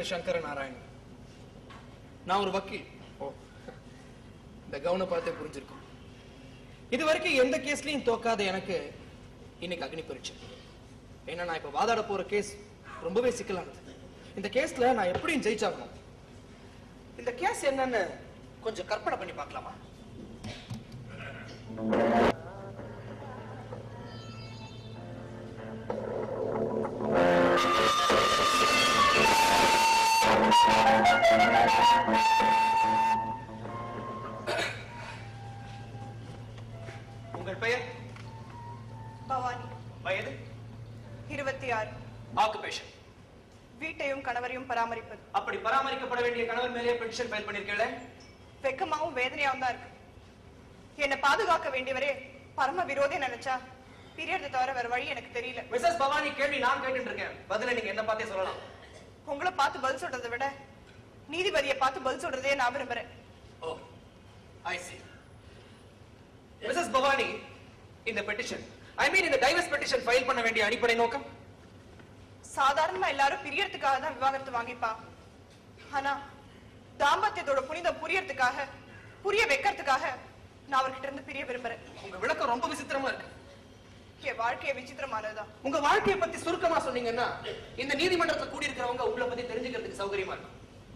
பேர் சங்கர நாராயணன் நான் ஒரு வக்கீல் ஓ இந்த கவுனை பார்த்தே புரிஞ்சிருக்கும் இது வரைக்கும் எந்த கேஸ்லயும் தோக்காத எனக்கு இன்னைக்கு அக்னி பரீட்சை ஏன்னா நான் இப்ப வாதாட போற கேஸ் ரொம்பவே சிக்கலானது இந்த கேஸ்ல நான் எப்படியும் ஜெயிச்சாகணும் இந்த கேஸ் என்னன்னு கொஞ்சம் கற்பனை பண்ணி பார்க்கலாமா உங்கள் பெயர் பவானி வயது இருபத்தி ஆறு ஆக்குபேஷன் வீட்டையும் கணவரையும் பராமரிப்பது அப்படி பராமரிக்கப்பட வேண்டிய கணவர் மேலே பெட்டிஷன் ஃபைல் பண்ணிருக்கீங்களே வெக்கமாவும் வேதனையாவும் தான் இருக்கு என்னை பாதுகாக்க வேண்டியவரே பரம விரோதே நினைச்சா பீரியட் தவிர வேற வழி எனக்கு தெரியல மிஸ்ஸஸ் பவானி கேள்வி நான் கேட்டுட்டு இருக்கேன் பதில நீங்க என்ன பார்த்தே சொல்லலாம் உங்களை பார்த்து பதில் சொல்றதை விட நீதிபதியை பார்த்து பதில் சொல்றதே நான் விரும்புறேன் oh I see Mrs Bhavani இந்த பெட்டிஷன் ஐ மீன் இந்த டைவர்ஸ் பெட்டிஷன் ஃபைல் பண்ண வேண்டிய அடிப்படை நோக்கம் சாதாரணமா எல்லாரும் பிரியறதுக்காக தான் விவாகரத்து வாங்கிப்பா ஆனா தாம்பத்தியத்தோட புனிதம் புரியறதுக்காக புரிய வைக்கிறதுக்காக நான் அவர்கிட்ட இருந்து பிரிய விரும்புறேன் உங்க விளக்கம் ரொம்ப விசித்திரமா இருக்கு என் வாழ்க்கைய விசித்திரமானதுதான் உங்க வாழ்க்கையை பத்தி சுருக்கமா சொன்னீங்கன்னா இந்த நீதிமன்றத்துல கூடி இருக்கிறவங்க உங்களை பத்தி தெரிஞ்சுக்கிறதுக்கு சௌகரியமா இருக்கும்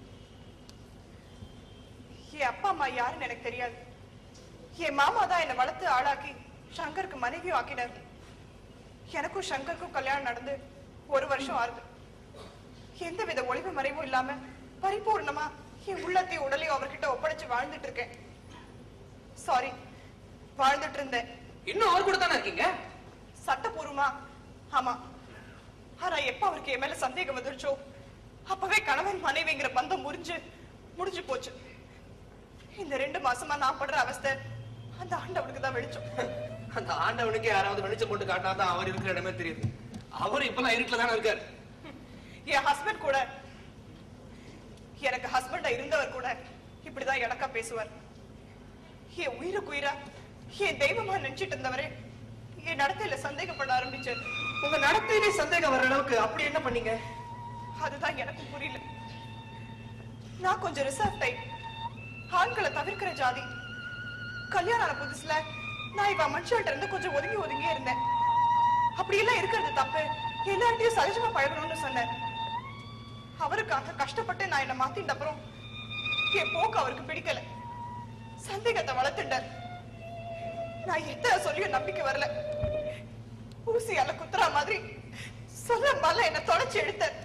என் அப்பா அம்மா யாருன்னு எனக்கு தெரியாது என் மாமா தான் என்னை வளர்த்து ஆளாக்கி சங்கருக்கு மனைவியும் ஆக்கினார் எனக்கும் சங்கருக்கும் கல்யாணம் நடந்து ஒரு வருஷம் ஆகுது எந்த வித ஒளிவு மறைவும் இல்லாம பரிபூர்ணமா என் உள்ளத்தையும் உடலையும் அவர்கிட்ட ஒப்படைச்சு வாழ்ந்துட்டு இருக்கேன் சாரி வாழ்ந்துட்டு இருந்தேன் இன்னும் அவர் கூட தானே இருக்கீங்க சட்டபூர்வமா ஆமா ஆனா எப்ப அவருக்கு என் மேல சந்தேகம் வந்துருச்சோ அப்பவே கணவன் மனைவிங்கிற பந்தம் முறிஞ்சு முடிஞ்சு போச்சு இந்த ரெண்டு மாசமா நான் படுற அவஸ்தை அந்த ஆண்டவனுக்கு தான் வெளிச்சம் அந்த ஆண்டவனுக்கு யாராவது வெளிச்சம் போட்டு காட்டினா தான் அவர் இருக்கிற இடமே தெரியுது அவர் இப்பெல்லாம் இருட்டுல தானே இருக்காரு என் ஹஸ்பண்ட் கூட எனக்கு ஹஸ்பண்டா இருந்தவர் கூட இப்படிதான் எனக்கா பேசுவார் என் உயிருக்கு உயிரா என் தெய்வமா நினைச்சிட்டு இருந்தவரே என் நடத்தையில சந்தேகப்பட ஆரம்பிச்சார் உங்க நடத்தையிலே சந்தேகம் வர அளவுக்கு அப்படி என்ன பண்ணீங்க அதுதான் எனக்கு புரியல நான் கொஞ்சம் ரிசர்வ் டைப் ஆண்களை தவிர்க்கிற ஜாதி கல்யாணம் ஆன புதுசுல நான் இவ மனுஷன்ட்ட இருந்து கொஞ்சம் ஒதுங்கி ஒதுங்கியே இருந்தேன் அப்படி எல்லாம் இருக்கிறது தப்பு எல்லார்ட்டையும் சகஜமா பழகணும்னு சொன்னேன் அவருக்காக கஷ்டப்பட்டு நான் என்ன மாத்திட்ட அப்புறம் என் போக்கு அவருக்கு பிடிக்கல சந்தேகத்தை வளர்த்துட்டார் நான் எத்தனை சொல்லியும் நம்பிக்கை வரல ஊசியால குத்துறா மாதிரி சொல்ல மல என்ன தொடச்சு எடுத்தார்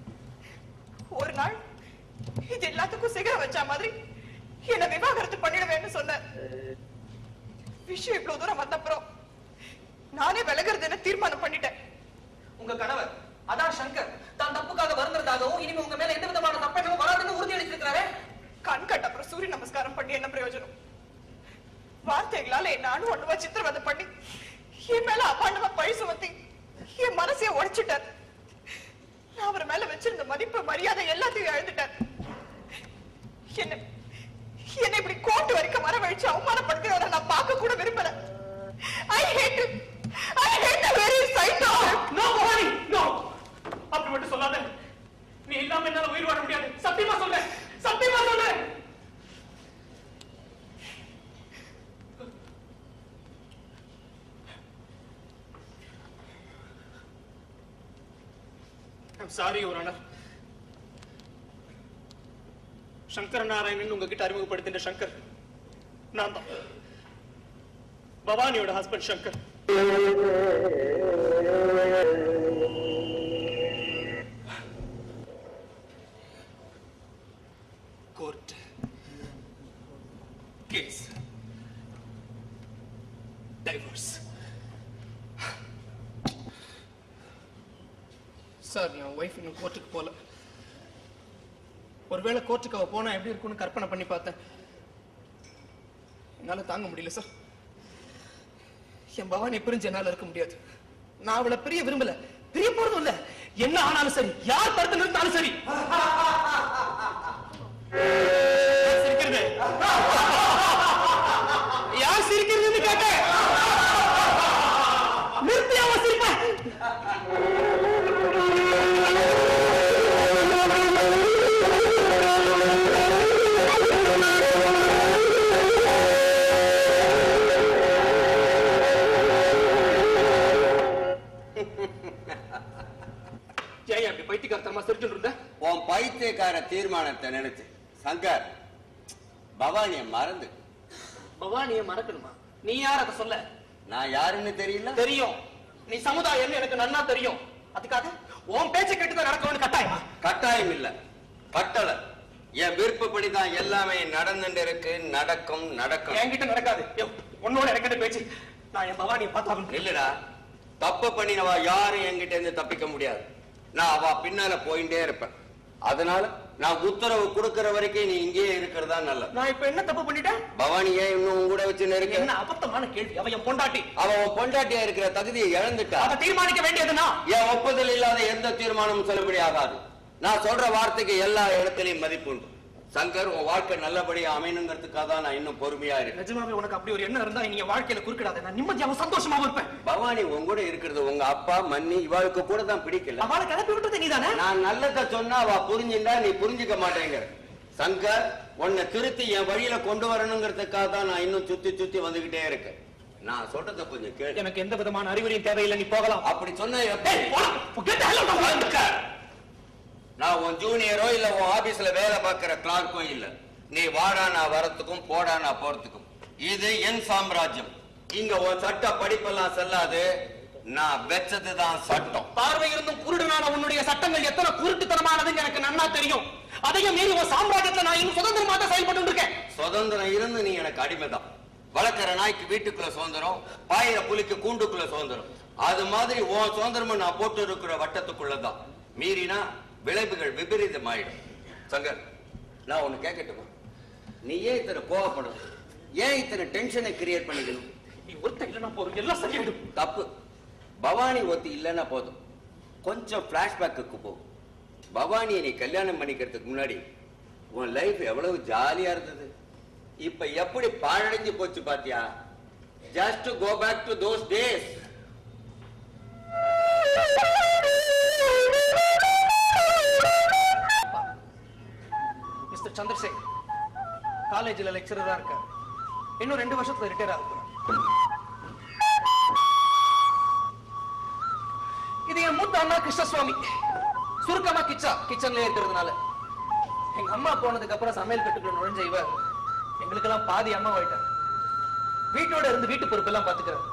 ஒரு நாள் இது எல்லாத்துக்கும் சிகரம் வச்ச மாதிரி என்ன விவாகரத்து பண்ணிடுவேன்னு சொன்னார் விஷயம் இவ்வளவு தூரம் வந்தப்புறம் நானே விலகிறதுன்னு தீர்மானம் பண்ணிட்டேன் உங்க கணவர் அதான் சங்கர் தான் தப்புக்காக வருந்ததாகவும் இனிமே உங்க மேல எந்த விதமான தப்பெண்ணமும் வராதுன்னு உறுதி அளிச்சிருக்கிறாரே கண் கட்ட அப்புறம் சூரிய நமஸ்காரம் பண்ணி என்ன பிரயோஜனம் வார்த்தைகளால என்ன அணு அணுவா சித்திரவதை பண்ணி என் மேல அபாண்டமா பழி சுமத்தி என் மனசைய உடைச்சிட்டார் நான் அவர் மேல வச்சிருந்த மதிப்பு மரியாதை எல்லாத்தையும் இழந்துட்டார் என்ன என்னை இப்படி கோட்டு வரைக்கும் வரவழைச்சு அவமானப்படுத்துறவரை நான் பார்க்க கூட விரும்பல I hate I hate the very sight of no Bhavani no அப்படி மட்டும் சொல்லாத நீ இல்லாம என்னால உயிர் வாழ முடியாது சத்தியமா சொல்ல சத்தியமா சொல்ல I'm sorry, Your Honor. Sankara Narayanan உங்ககிட்ட அறிமுகப்படுத்தின சங்கர் நான் தான் பவானியோட husband Shankar court case divorce sir என் ஒய்ஃப் இன்னும் கோர்ட்டுக்கு போல ஒருவேளை கோர்ட்டுக்கு அவ போனா எப்படி இருக்கும்னு கற்பனை பண்ணி பார்த்தேன் என்னால தாங்க முடியல சார் என் பவானி பிரிஞ்சு என்னால இருக்க முடியாது நான் அவளை பிரிய விரும்பல பிரிய போறதும் இல்ல என்ன ஆனாலும் சரி யார் தடுத்து நிறுத்தாலும் சரி யார் சிரிக்கிறது யார் சிரிக்கிறதுன்னு கேட்டேன் நிறுத்தி அவன் சிரிப்பேன் தீர்மானத்தை நினைச்சு சங்கர் பவானிய மறந்து பவானியை மறக்கணுமா நீ யார் அதை சொல்ல நான் யாருன்னு தெரியல தெரியும் நீ சமுதாயம் எனக்கு நன்னா தெரியும் அதுக்காக உன் பேச்சை கேட்டுதான் நடக்கணும்னு கட்டாயமா கட்டாயம் இல்ல கட்டளை என் விருப்பப்படிதான் எல்லாமே நடந்துட்டு இருக்கு நடக்கும் நடக்கும் என்கிட்ட நடக்காது யோ, உன்னோட எனக்கு பேச்சு நான் என் பவானியை பார்த்தாகணும் இல்லடா தப்பு பண்ணினவா யாரும் என்கிட்ட இருந்து தப்பிக்க முடியாது நான் அவ பின்னால போயிட்டே இருப்பேன் அதனால நான் உத்தரவு கொடுக்கிற வரைக்கும் நீ இங்கேயே இருக்கிறதா நல்லது நான் இப்ப என்ன தப்பு பண்ணிட்டேன் பவானி ஏன் இன்னும் உன் கூட வச்சுன்னு இருக்க என்ன அபத்தமான கேள்வி அவன் என் பொண்டாட்டி அவ உன் பொண்டாட்டியா இருக்கிற தகுதியை இழந்துட்டா அதை தீர்மானிக்க வேண்டியதுனா என் ஒப்புதல் இல்லாத எந்த தீர்மானமும் செல்லுபடி ஆகாது நான் சொல்ற வார்த்தைக்கு எல்லா இடத்துலயும் மதிப்பு உண்டு சங்கர் உன் வாழ்க்கை நல்லபடியா அமையணுங்கிறதுக்காக தான் நான் இன்னும் பொறுமையா இருக்கேன் நிஜமாவே உனக்கு அப்படி ஒரு எண்ணம் இருந்தா நீ என் வாழ்க்கையில குறுக்கிடாத நான் நிம்மதியாவும் சந்தோஷமாவும் இருப்பேன் பவானி உன் கூட இருக்கிறது உங்க அப்பா மன்னி இவாளுக்கு கூட தான் பிடிக்கல அவளை கிளப்பி விட்டது நீதானே நான் நல்லத சொன்னா அவ புரிஞ்சுண்டா நீ புரிஞ்சுக்க மாட்டேங்கிற சங்கர் உன்னை திருத்தி என் வழியில கொண்டு வரணுங்கிறதுக்காக தான் நான் இன்னும் சுத்தி சுத்தி வந்துகிட்டே இருக்கேன் நான் சொல்றத கொஞ்சம் கேளு எனக்கு எந்த விதமான அறிவுரையும் தேவையில்லை நீ போகலாம் அப்படி சொன்னா எப்படி ஏய், போலாம். Get the hell out of my car. நான் உன் ஜூனியரோ இல்ல உன் ஆபீஸ்ல வேலை பார்க்கிற கிளார்க்கோ இல்ல நீ வாடா நான் வரத்துக்கும் போடா நான் போறதுக்கும் இது என் சாம்ராஜ்யம் இங்க உன் சட்ட படிப்பெல்லாம் செல்லாது நான் வெச்சதுதான் சட்டம் பார்வை இருந்தும் குருடனான உன்னுடைய சட்டங்கள் எத்தனை குருட்டுத்தனமானதுன்னு எனக்கு நன்னா தெரியும் அதையும் மீறி உன் சாம்ராஜ்யத்துல நான் இன்னும் சுதந்திரமா தான் செயல்பட்டு இருக்கேன் சுதந்திரம் இருந்து நீ எனக்கு அடிமைதான் வளர்க்கிற நாய்க்கு வீட்டுக்குள்ள சுதந்திரம் பாயிர புலிக்கு கூண்டுக்குள்ள சுதந்திரம் அது மாதிரி உன் சுதந்திரமும் நான் போட்டு இருக்கிற வட்டத்துக்குள்ளதான் மீறினா விளைவுகள் விபரீதமாயிடும் சங்கர் நான் ஒண்ணு கேட்கட்டுமா நீ ஏன் இத்தனை கோவப்படும் ஏன் இத்தனை டென்ஷனை கிரியேட் பண்ணிக்கணும் நீ ஒருத்தன் இல்லைன்னா போறோம் எல்லாம் சரியாயிடும் தப்பு பவானி ஒத்தி இல்லைன்னா போதும் கொஞ்சம் பிளாஷ்பேக்கு போ பவானியை நீ கல்யாணம் பண்ணிக்கிறதுக்கு முன்னாடி உன் லைஃப் எவ்வளவு ஜாலியா இருந்தது இப்ப எப்படி பாழடைஞ்சு போச்சு பாத்தியா just go back to those days mister Chandrasekhar காலேஜில் லெக்சரரா இருக்காரு இன்னும் ரெண்டு வருஷத்துல ரிட்டையர் ஆக போறார் இது என் மூத்த அண்ணா கிருஷ்ணசுவாமி சுருக்கமா கிச்சா கிச்சன்ல இருக்கிறதுனால எங்க அம்மா போனதுக்கு அப்புறம் சமையல் கட்டுக்குள்ள நுழைஞ்ச இவர் எங்களுக்கெல்லாம் பாதி அம்மா ஆயிட்டார் வீட்டோட இருந்து வீட்டு பொறுப்பெல்லாம் பாத்துக்கிறார்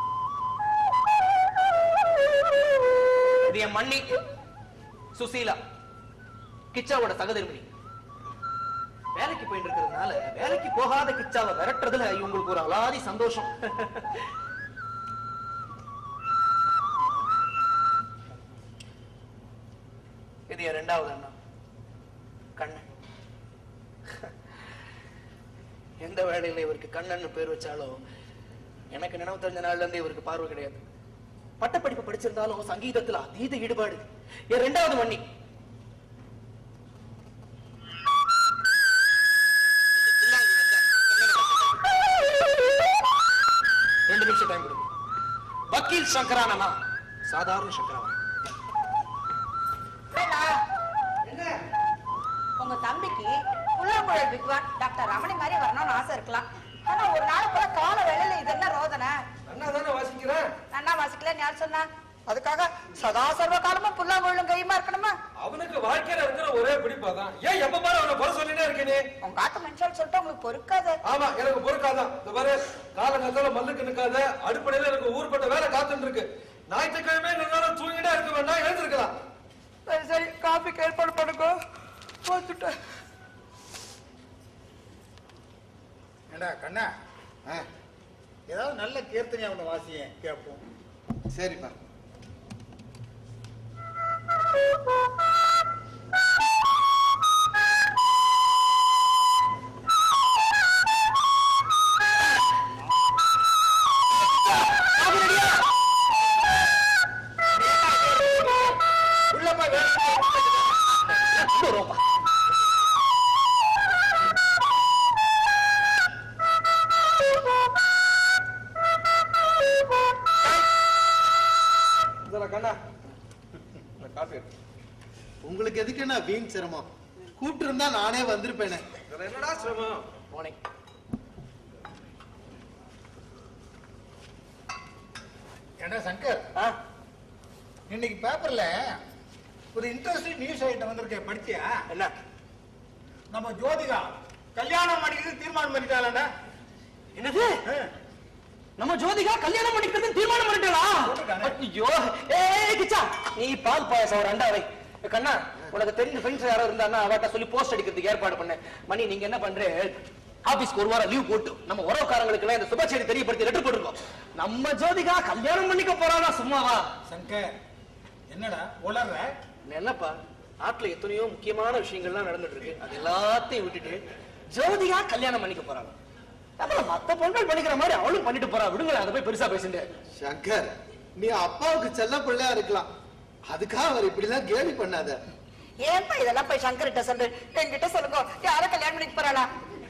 இது என் மண்ணி சுசீலா கிச்சாவோட சகதர்மினி வேலைக்கு போயிட்டு இருக்கிறதுனால வேலைக்கு போகாத கிச்சாவை விரட்டுறதுல இவங்களுக்கு ஒரு அலாதி சந்தோஷம் இது என் ரெண்டாவது அண்ணா கண்ணன் எந்த வேலையில இவருக்கு கண்ணன் பேர் வச்சாலும் எனக்கு நினைவு தெரிஞ்ச நாள்ல இருந்து இவருக்கு பார்வை கிடையாது பட்டப்படிப்பு படிச்சிருந்தாலும் சங்கீதத்துல அதீத ஈடுபாடு என் ரெண்டாவது மண்ணி ரெண்டு நிமிஷம் டைம் கொடுங்க வக்கீல் சங்கரானா சாதாரண சங்கரானா வேணா. உங்க தம்பிக்கு புல்லாங்குழல் வித்வான் டாக்டர் ரமணி மாதிரி வரணும்னு ஆசை இருக்கலாம் ஆனா ஒரு நாள் கூட கால வேலையில இது என்ன ரோதனை அண்ணா தானே வாசிக்கிறேன் அண்ணா வாசிக்கலன்னு யார் சொன்னா அதுக்காக சதா சர்வ காலமும் புல்லாங்குழலும் கையுமா இருக்கணுமா அவனுக்கு வாழ்க்கையில இருக்கிற ஒரே பிடிப்பாதான் ஏன் எப்ப பாரு அவனை குறை சொல்லிட்டே இருக்கே உங்க ஆத்த மனுஷால் சொல்லிட்டு உங்களுக்கு பொறுக்காது ஆமா எனக்கு பொறுக்காதான் இந்த பாரு காலங்காத்தால மல்லுக்கு நிக்காத அடிப்படையில எனக்கு ஊர்பட்ட வேலை காத்துட்டு இருக்கு ஞாயிற்றுக்கிழமை நின்னாலும் தூங்கிட்டே இருக்க வேண்டாம் எழுந்திருக்கலாம் சரி சரி காஃபிக்கு ஏற்பாடு பண்ணுங்க வந்துட்டேன் ஏண்டா கண்ணா ஆ, ஏதாவது நல்ல கீர்த்தனை அவனை வாசியேன் கேட்போம் சரிப்பா உள்ளப்பா இதெல்லாம் கண்ணா இந்த காஃபி உங்களுக்கு எதுக்கு என்ன வீண் சிரமம் கூப்பிட்டு இருந்தா நானே வந்திருப்பேனே இதுல என்னடா சிரமம் மார்னிங் ஏண்டா சங்கர் ஆ இன்னைக்கு பேப்பர்ல ஒரு இன்ட்ரெஸ்டிங் நியூஸ் ஐட்டம் வந்திருக்கேன் படிச்சியா என்ன நம்ம ஜோதிகா கல்யாணம் பண்ணிக்கிறது தீர்மானம் பண்ணிட்டாளா என்னது நம்ம ஜோதிகா கல்யாணம் பண்ணிக்கிறது தீர்மானம் பண்ணிட்டா ஐயோ ஏய் கிச்சா நீ பால் பாயசம் ஒரு அண்டா வை கண்ணா உனக்கு தெரிஞ்ச ஃப்ரெண்ட்ஸ் யாரோ இருந்தாங்கன்னா அவட்ட சொல்லி போஸ்ட் அடிக்கிறதுக்கு ஏற்பாடு பண்ண மணி நீங்க என்ன பண்றே ஆபீஸ்க்கு ஒரு வாரம் லீவ் போட்டு நம்ம உறவுக்காரங்களுக்கு எல்லாம் இந்த சுப செய்தி தெரியப்படுத்தி லெட்டர் போட்டுருக்கோம் நம்ம ஜோதிகா கல்யாணம் பண்ணிக்க போறானா சும்மாவா சங்கர் என்னடா உளர்ற என்னப்பா நாட்டுல எத்தனையோ முக்கியமான விஷயங்கள்லாம் நடந்துட்டு இருக்கு அது எல்லாத்தையும் விட்டுட்டு ஜோதிகா கல்யாணம் பண்ணிக்க போறாங்க அப்புறம் மத்த பொண்கள் பண்ணிக்கிற மாதிரி அவளும் பண்ணிட்டு போறா விடுங்களேன் அதை போய் பெருசா பேசுங்க சங்கர் நீ அப்பாவுக்கு செல்ல பிள்ளையா இருக்கலாம் அதுக்காக அவர் இப்படி எல்லாம் கேலி பண்ணாத ஏன்பா இதெல்லாம் போய் சங்கர்கிட்ட சொல்லு என்கிட்ட சொல்லுங்க யார கல்யாணம் பண்ணிக்க போறாளா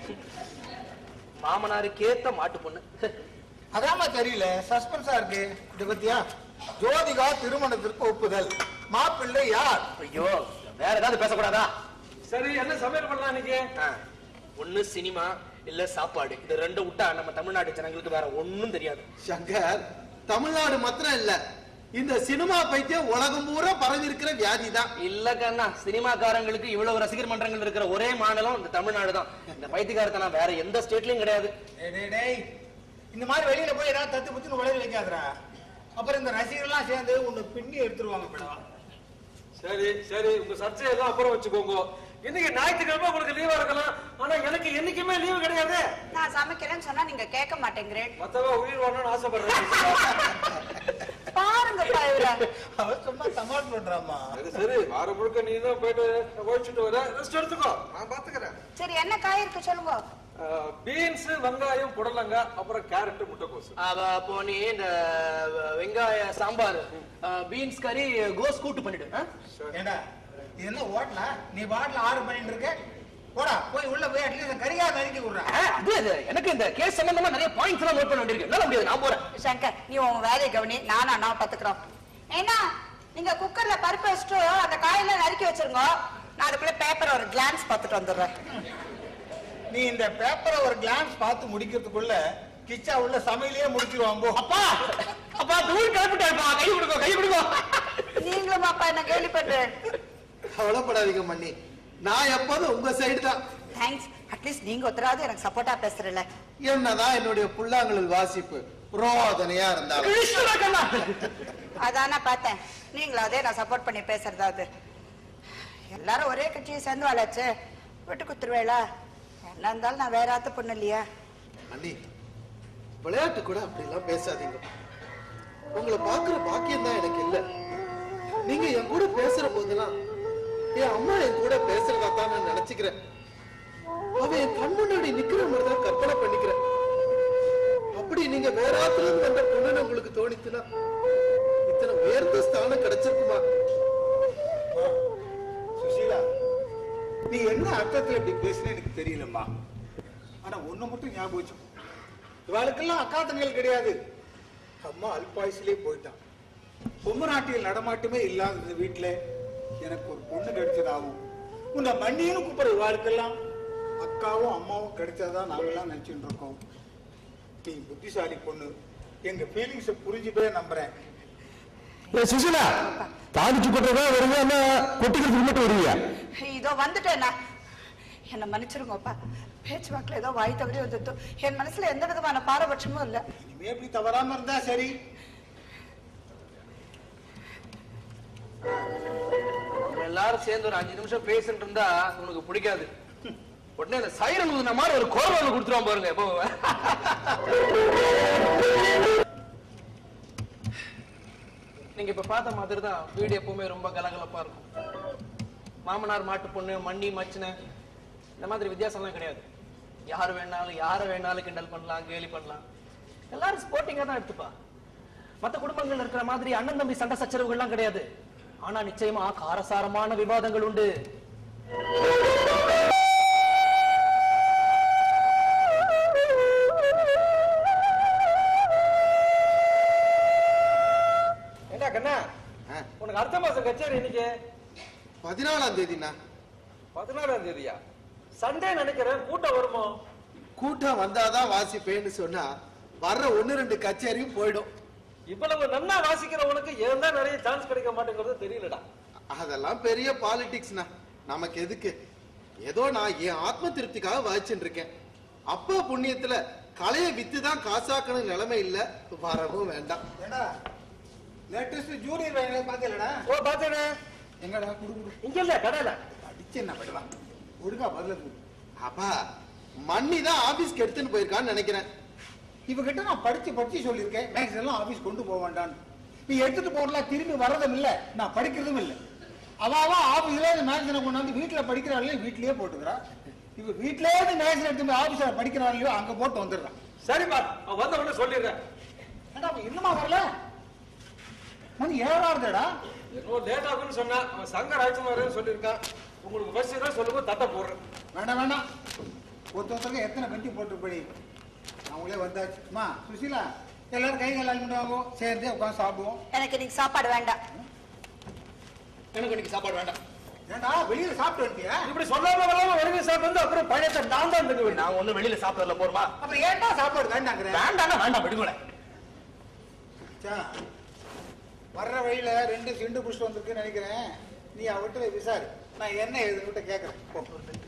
மாமனாருக்கு ஏத்த மாட்டு பொண்ணு அதாம தெரியல சஸ்பென்ஸா இருக்கு இது பத்தியா ஜோதிகா திருமணத்திற்கு ஒப்புதல் மாப்பிள்ளை யார் ஐயோ வேற ஏதாவது பேசக்கூடாதா சரி என்ன சமையல் பண்ணலாம் இன்னைக்கு ஆ, ஒண்ணு சினிமா இல்ல சாப்பாடு இது ரெண்டும் விட்டா நம்ம தமிழ்நாட்டு ஜனங்களுக்கு வேற ஒண்ணும் தெரியாது சங்கர் தமிழ்நாடு மாத்திரம் இல்ல இந்த சினிமா பைத்தியம் உலகம் பூரா பரவிருக்கிற வியாதி தான் இல்ல கண்ணா சினிமாக்காரங்களுக்கு இவ்வளவு ரசிகர் மன்றங்கள் இருக்கிற ஒரே மாநிலம் இந்த தமிழ்நாடு தான் இந்த பைத்தியக்காரத்தனம் வேற எந்த ஸ்டேட்லயும் கிடையாது டேய், டேய், டேய். இந்த மாதிரி வெளியில போய் ஏதாவது தத்து புத்துன்னு உலக வைக்காதடா அப்புறம் இந்த ரசிகர்லாம் சேர்ந்து உன்னை பின்னி எடுத்துருவாங்க பிள்ளை சரி சரி உங்க சர்ச்சையெல்லாம் அப்புறம் வச்சுக்கோங்க இன்னைக்கு ஞாயிற்றுக்கிழமை உங்களுக்கு லீவா இருக்கலாம் ஆனா எனக்கு என்னைக்குமே லீவு கிடையாது நான் சமைக்கிறேன்னு சொன்னா நீங்க கேட்க மாட்டேங்கிறேன் மத்தவ உயிர் வாழணும்னு ஆசைப்படுறேன் பாருங்கப்பா இவர அவர் சும்மா சமாளம் பண்றாமா சரி சரி வாரம் முழுக்க நீ தான் போயிட்டு ஓடிச்சுட்டு வர ரெஸ்ட் எடுத்துக்கோ நான் பாத்துக்கிறேன் சரி என்ன காய் இருக்கு சொல்லுங்க பீன்ஸ் வெங்காயம் புடலங்காய் அப்புறம் கேரட் முட்டைக்கோசு அவ அப்போ நீ இந்த வெங்காய சாம்பார் பீன்ஸ் கறி கோஸ் கூட்டு பண்ணிடு ஆ? ஏண்டா இது என்ன ஓட்டல நீ பாட்டில் ஆர்டர் பண்ணிட்டு இருக்க போடா போய் உள்ள போய் அட்லீஸ்ட் கரியா நறுக்கி விடுறேன் ஆ, அது அது எனக்கு இந்த கேஸ் சம்பந்தமா நிறைய பாயிண்ட்ஸ் எல்லாம் நோட் பண்ண வேண்டியிருக்கு என்னால முடியாது நான் போறேன் சங்கர் நீ உன் வேலையை கவனி நானும் அண்ணா பாத்துக்கிறோம் ஏன்னா நீங்க குக்கர்ல பருப்பு வச்சுட்டு அந்த காயெல்லாம் நறுக்கி வச்சிருங்க நான் அதுக்குள்ள பேப்பர் ஒரு கிளான்ஸ் பார்த்துட்டு வந்துடுறேன் நீ இந்த பேப்பரை ஒரு கிளான்ஸ் பார்த்து முடிக்கிறதுக்குள்ள கிச்சா உள்ள சமையலையே முடிச்சிருவான் போ அப்பா அப்பா தூள் கிளப்பிட்டாருப்பா கை கொடுங்க கை கொடுங்க நீங்களும் அப்பா என்ன கேள்வி பண்றேன் கவலைப்படாதீங்க மண்ணி நான் எப்போதும் உங்க சைடு தான் தேங்க்ஸ் அட்லீஸ்ட் நீங்க ஒருத்தராவது எனக்கு சப்போர்ட்டா பேசுறல என்னதான் என்னுடைய புல்லாங்குழல் வாசிப்பு ரோதனையா இருந்தாலும் கிருஷ்ணா கண்ணா அதானே பார்த்தேன் நீங்களாவதே நான் சப்போர்ட் பண்ணி பேசுறதாவது எல்லாரும் ஒரே கட்சியை சேர்ந்து வாழாச்சு விட்டு குத்துருவேளா என்ன இருந்தாலும் நான் வேற ஆத்த பொண்ணு இல்லையா அண்ணி விளையாட்டு கூட அப்படி எல்லாம் பேசாதீங்க உங்களை பாக்குற பாக்கியம் தான் எனக்கு இல்ல நீங்க என் கூட பேசுற போதெல்லாம் என் அம்மா என் கூட பேசுறதா தான் நான் நினைச்சுக்கிறேன் அவ என் கண் முன்னாடி நிக்கிற மாதிரி தான் கற்பனை பண்ணிக்கிறேன் அப்படி நீங்க வேற ஆத்துல இருந்து வந்த பொண்ணுன்னு உங்களுக்கு தோணித்துனா இத்தனை உயர்ந்த ஸ்தானம் கிடைச்சிருக்குமா சுசீலா நீ என்ன அர்த்தத்துல இப்படி பேசுன எனக்கு தெரியலம்மா ஆனா ஒண்ணு மட்டும் ஞாபகம் வச்சு இவாளுக்கெல்லாம் அக்கா தங்கைகள் கிடையாது அம்மா அல்பாயுசிலே போயிட்டான் பொம்மநாட்டியல் நடமாட்டமே இல்லாத இந்த வீட்டுல எனக்கு ஒரு பொண்ணு கிடைச்சதாகும் உன்னை மண்ணியும் கூப்பிடுற இவாளுக்கெல்லாம் அக்காவும் அம்மாவும் கிடைச்சாதான் நாங்கெல்லாம் நினைச்சுட்டு இருக்கோம் நீ புத்திசாலி பொண்ணு எங்க ஃபீலிங்ஸை புரிஞ்சுட்டே நம்புறேன் சுசிலா தாடிச்சு கொட்டதா வருங்க என்ன கொட்டிக்கிறதுக்கு மட்டும் வருவியா இதோ வந்துட்டேண்ணா என்னை மன்னிச்சிருங்கப்பா பேச்சு வாக்குல ஏதோ வாய் தவறி வந்துட்டு என் மனசுல எந்த விதமான பாரபட்சமும் இல்ல இனிமே இப்படி தவறாம இருந்தா சரி நம்ம எல்லாரும் சேர்ந்து ஒரு அஞ்சு நிமிஷம் பேசிட்டு இருந்தா உனக்கு பிடிக்காது உடனே அந்த சைரன் ஊதுன மாதிரி ஒரு கோரம் ஒண்ணு கொடுத்துருவான் பாருங்க எப்போ நீங்க இப்ப பார்த்த மாதிரி தான் வீடு எப்பவுமே ரொம்ப கலகலப்பா இருக்கும் மாமனார் மாட்டு பொண்ணு மண்ணி மச்சின இந்த மாதிரி வித்தியாசம்லாம் கிடையாது யார் வேணாலும் யாரை வேணாலும் கிண்டல் பண்ணலாம் கேலி பண்ணலாம் எல்லாரும் ஸ்போர்ட்டிங்கா தான் எடுத்துப்பா மத்த குடும்பங்கள்ல இருக்கிற மாதிரி அண்ணன் தம்பி சண்டை சச்சரவுகள்லாம் கிடையாது ஆனா நிச்சயமா காரசாரமான விவாதங்கள் உண்டு என்ன கண்ணா ஆ, உனக்கு அடுத்த மாசம் கச்சேரி இன்னைக்கு பதினாலாம் தேதிண்ணா பதினாறாம் தேதியா சண்டே நினைக்கிறேன் கூட்டம் வருமோ கூட்டம் வந்தாதான் வாசிப்பேன்னு சொன்னா வர்ற ஒண்ணு ரெண்டு கச்சேரியும் போயிடும் இவ்வளவு நன்னா வாசிக்கிறவனுக்கு ஏன் தான் நிறைய சான்ஸ் கிடைக்க மாட்டேங்கிறது தெரியலடா அதெல்லாம் பெரிய பாலிடிக்ஸ்னா நமக்கு எதுக்கு ஏதோ நான் என் ஆத்ம திருப்திக்காக வாய்ச்சுட்டு இருக்கேன் அப்பா புண்ணியத்துல கலையை வித்து தான் காசாக்கணும் நிலைமை இல்ல வரவும் வேண்டாம் ஏடா லேட்டஸ்ட் ஜூனியர் வேலை பார்த்தீங்களா ஓ பாத்தேனே எங்கடா குடு குடு இங்க இல்ல கடையில அடிச்சு என்ன பண்ணுவா ஒழுங்கா பதில கொடு அப்பா மண்ணி தான் ஆபீஸ்க்கு எடுத்துன்னு போயிருக்கான்னு நினைக்கிறேன் இவகிட்ட நான் படிச்சு படிச்சு சொல்லியிருக்கேன் மேக்ஸ் எல்லாம் ஆபீஸ் கொண்டு போக வேண்டான்னு நீ எடுத்துட்டு போறலாம் திரும்பி வர்றதும் இல்ல நான் படிக்கிறதும் இல்ல அவ அவ ஆபீஸ்ல இந்த மேக்ஸனை கொண்டாந்து வீட்டுல படிக்கிறாள் வீட்லயே போட்டுக்கிறா இவ வீட்லயே இருந்து மேக்ஸ் எடுத்து போய் ஆபீஸ்ல படிக்கிறாள்லையோ அங்க போட்டு வந்துடுறான் சரிப்பா அவன் வந்த உடனே சொல்லிடுறேன் ஏண்டா அவன் இன்னுமா வரல மணி ஏழாறுதடா என்னோ லேட் ஆகும்னு சொன்னா அவன் சங்கர் ஆயிடுச்சு வரேன்னு சொல்லியிருக்கான் உங்களுக்கு பஸ் தான் சொல்லுங்க தட்டை போடுறேன் வேண்டாம் வேண்டாம் ஒருத்தருக்கு எத்தனை கட்டி போட்டு படி அவங்களே வந்தாச்சு அம்மா சுசீலா எல்லாரும் கை கால் வாங்க சேர்ந்தே உட்காந்து சாப்பிடுவோம் எனக்கு இன்னைக்கு சாப்பாடு வேண்டாம் எனக்கு இன்னைக்கு சாப்பாடு வேண்டாம் ஏண்டா வெளியில சாப்பிட்டு வந்துட்டியா இப்படி சொல்லாம வராம வருங்க சாப்பிட்டு வந்து அப்புறம் பழையத்தை நான் தான் தங்க வேண்டாம் நான் ஒண்ணும் வெளியில சாப்பிடல போறமா அப்புறம் ஏன்டா சாப்பாடு வேண்டாங்கிற வேண்டாம் வேண்டாம் விடுங்களேன் சா, வர்ற வழியில ரெண்டு சிண்டு புஷ்டு வந்திருக்குன்னு நினைக்கிறேன் நீ அவட்ட விசாரி நான் என்ன ஏதுன்னு கேட்கறேன் போ